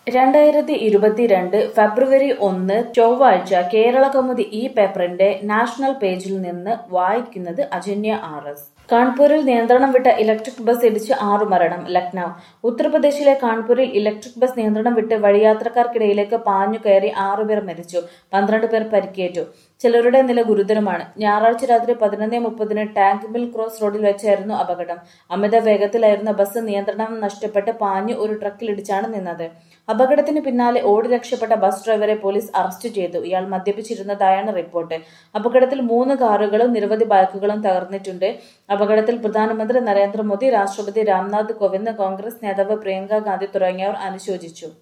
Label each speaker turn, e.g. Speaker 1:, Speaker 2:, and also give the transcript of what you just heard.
Speaker 1: രണ്ടായിരത്തി ഇരുപത്തിരണ്ട് ഫെബ്രുവരി ഒന്ന് ചൊവ്വാഴ്ച കേരള കൗമുദി ഈ പേപ്പറിന്റെ നാഷണൽ പേജിൽ നിന്ന് വായിക്കുന്നത് അജന്യ ആർ എസ് കാൺപൂരിൽ നിയന്ത്രണം വിട്ട ഇലക്ട്രിക് ബസ് ഇടിച്ച് ആറു മരണം ലക്നൌ ഉത്തർപ്രദേശിലെ കാൺപൂരിൽ ഇലക്ട്രിക് ബസ് നിയന്ത്രണം വിട്ട് വഴിയാത്രക്കാർക്കിടയിലേക്ക് പാഞ്ഞു കയറി ആറുപേർ മരിച്ചു പന്ത്രണ്ട് പേർ പരിക്കേറ്റു ചിലരുടെ നില ഗുരുതരമാണ് ഞായറാഴ്ച രാത്രി പതിനൊന്ന് മുപ്പതിന് ടാങ്ക് മിൽ ക്രോസ് റോഡിൽ വെച്ചായിരുന്നു അപകടം അമിത വേഗത്തിലായിരുന്ന ബസ് നിയന്ത്രണം നഷ്ടപ്പെട്ട് പാഞ്ഞു ഒരു ട്രക്കിലിടിച്ചാണ് നിന്നത് അപകടത്തിന് പിന്നാലെ ഓടി രക്ഷപ്പെട്ട ബസ് ഡ്രൈവറെ പോലീസ് അറസ്റ്റ് ചെയ്തു ഇയാൾ മദ്യപിച്ചിരുന്നതായാണ് റിപ്പോർട്ട് അപകടത്തിൽ മൂന്ന് കാറുകളും നിരവധി ബൈക്കുകളും തകർന്നിട്ടുണ്ട് അപകടത്തിൽ പ്രധാനമന്ത്രി നരേന്ദ്രമോദി രാഷ്ട്രപതി രാംനാഥ് കോവിന്ദ് കോൺഗ്രസ് നേതാവ് പ്രിയങ്ക ഗാന്ധി തുടങ്ങിയവർ അനുശോചിച്ചു